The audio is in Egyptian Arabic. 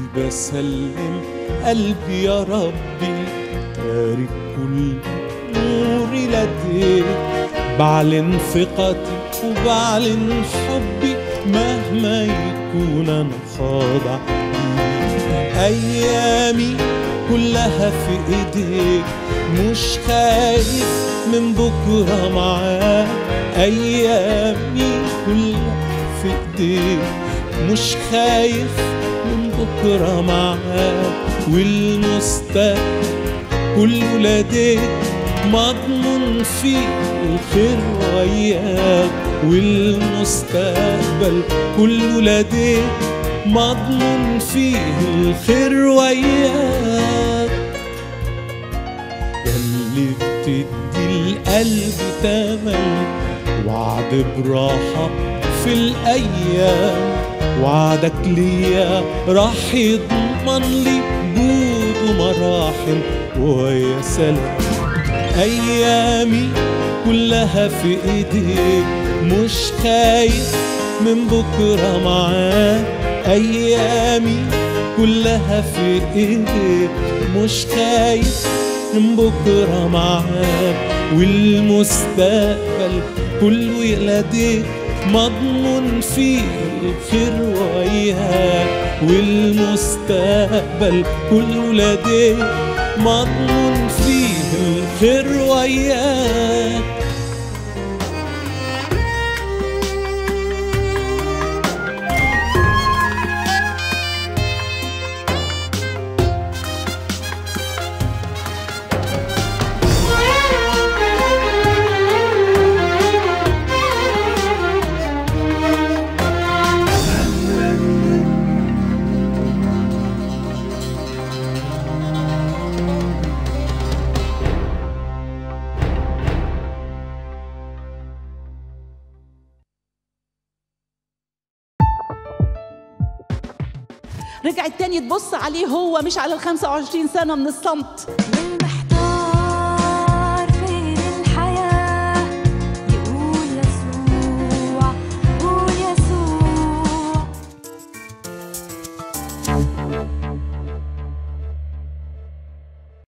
بسلم قلبي يا ربي تارك كل نوري لديك بعلن ثقتي وبعلن حبي مهما يكون انا خاضع ليك. ايامي كلها في ايديك مش خايف من بكره معاك ايامي كلها في ايديك مش خايف من بكره معاك والمستقبل كله لديك مضمون فيه الخير وياك والمستقبل كله لديك مضمون فيه الخير وياك ياللي بتدي القلب تمن وعد براحة في الأيام وعدك ليا راح يضمن لي جود ومراحم ويا سلام أيامي كلها في إيديك مش خايف من بكرة معاك أيامي كلها في إيديك مش خايف من بكرة معاك والمستقبل كله يلديك مضمون فيه الخير وياك والمستقبل كله لديك مضمون فيه الخير وياك رجعت تاني تبص عليه هو مش على ال 25 سنة من الصمت من بحر